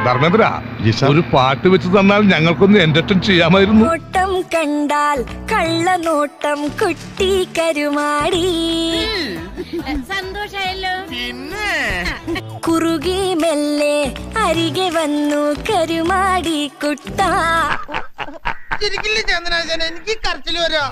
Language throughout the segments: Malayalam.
ധർമ്മേന്ദ്ര ഒരു പാട്ട് വെച്ച് തന്നാൽ ഞങ്ങൾക്കൊന്ന് എന്റർടൈൻ ചെയ്യാമായിരുന്നു നോട്ടം കണ്ടാൽ കള്ളനോട്ടം കുട്ടി കരുമാടി സന്തോഷായല്ലോ കുറുകി മെല്ലെ അരികെ വന്നു കരുമാടി കുട്ട ശരിക്കില്ല ചന്ദ്രനാശൻ എനിക്ക് കരച്ചിൽ വരാ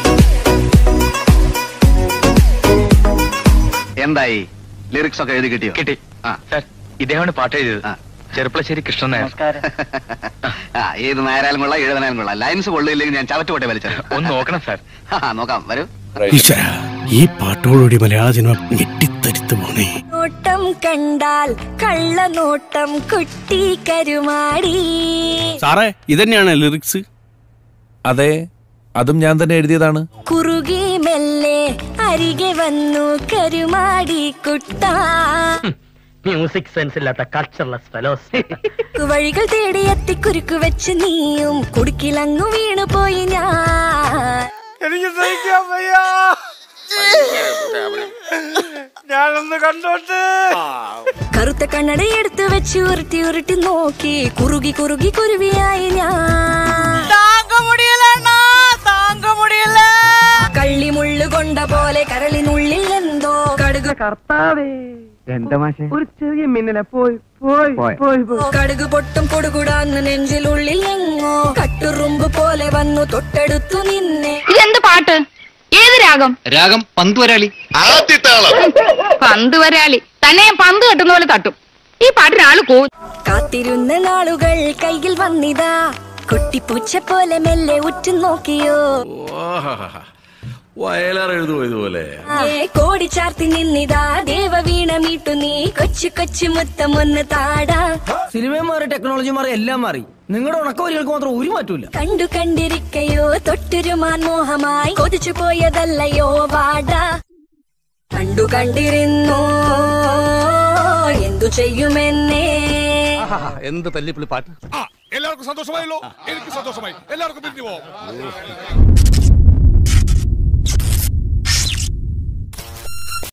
എന്തായി ലിറിക്സ് ഒക്കെ എഴുതി കിട്ടിയോ കിട്ടി ആ. സാർ ഇദ്ദേഹമാണ് പാട്ട് എഴുതിയത് ആ. ചെറുപ്പളശ്ശേരി കൃഷ്ണൻ നായർ ആ ഏത് നേരായാലും കൊള്ളാം എഴുതാനായാലും കൊള്ളാം ലൈൻസ് കൊള്ളില്ലെങ്കിൽ ഞാൻ ചവറ്റുകൊട്ടെ വലിച്ചത് ഒന്ന് നോക്കണം സാർ ആ, നോക്കാം വരൂ ഈശ്വര ഈ പാട്ടോടുകൂടി മലയാള സിനിമ ഞെട്ടിത്തരിത്തു പോണേ നോട്ടം കണ്ടാൽ കള്ളനോട്ടം കുട്ടി കരുമാടി സാറേ ഇതന്നെയാണ് ലിറിക്സ് അതെ അതും ഞാൻ തന്നെ എഴുതിയതാണ് കുറുകി മെല്ലെ അരികെ വന്നു കരുമാടി കുട്ട മ്യൂസിക് സെൻസ് ഇല്ലാത്ത കൾച്ചർലെസ് ഫെലോസ് വഴികൾ തേടി എത്തി കുരുക്കു വെച്ച് നീയും കുടുക്കിലങ്ങു വീണു പോയി ഞാൻ എനിക്ക് സഹിക്കാൻ വയ്യ ഞാനൊന്ന് കണ്ടോട്ടെ കറുത്ത കണ്ണട എടുത്തു വെച്ച് ഉരുട്ടി ഉരുട്ടി നോക്കി കുറുകി കുറുകി കുരുവിയായി ഞാൻ താങ്ക മുടിയലണ്ണാ താങ്ക മുടിയല്ല കള്ളിമുള്ളു കൊണ്ട പോലെ കരളിനുള്ളിൽ എന്തോ കടുക് ഒരു ചെറിയ മിന്നലെ പോയി പോയി പോയി പോയി കടുക് പൊട്ടും കൊടുകുടാന്ന് നെഞ്ചിലുള്ളിൽ എങ്ങോ കട്ടുറുമ്പ് പോലെ വന്നു തൊട്ടടുത്തു നിന്നെ ഇതെന്ത് പാട്ട് ഏത് രാഗം രാഗം പന്തുവരാളി പന്ത് വരാളി തന്നെ ഞാൻ പന്ത് കെട്ടുന്ന പോലെ തട്ടും ഈ പാട്ടിന് ആള് കോ കാത്തിരുന്ന നാളുകൾ കയ്യിൽ വന്നിതാ കുട്ടിപ്പൂച്ച പോലെ മെല്ലെ ഉറ്റു നോക്കിയോ വയലാർ എഴുതുമോ ഇതുപോലെ ഏ കോടി ചാർത്തി നിന്നിതാ ദേവവീണ മീട്ടു നീ കൊച്ചു കൊച്ചു മുത്തം ഒന്ന് താടാ സിനിമയും മാറി ടെക്നോളജി മാറി എല്ലാം മാറി നിങ്ങളുടെ ഉണക്കവരികൾക്ക് മാത്രം ഒരു മാറ്റൂല കണ്ടു കണ്ടിരിക്കയോ തൊട്ടുരുമാൻ മോഹമായി കൊതിച്ചു പോയതല്ലയോ വാടാ കണ്ടു കണ്ടിരുന്നു എന്തു ചെയ്യുമെന്നേ എന്ത് തല്ലിപ്പിളി പാട്ട് എല്ലാവർക്കും സന്തോഷമായല്ലോ എനിക്ക് സന്തോഷമായി എല്ലാവർക്കും പിരിഞ്ഞു പോവാം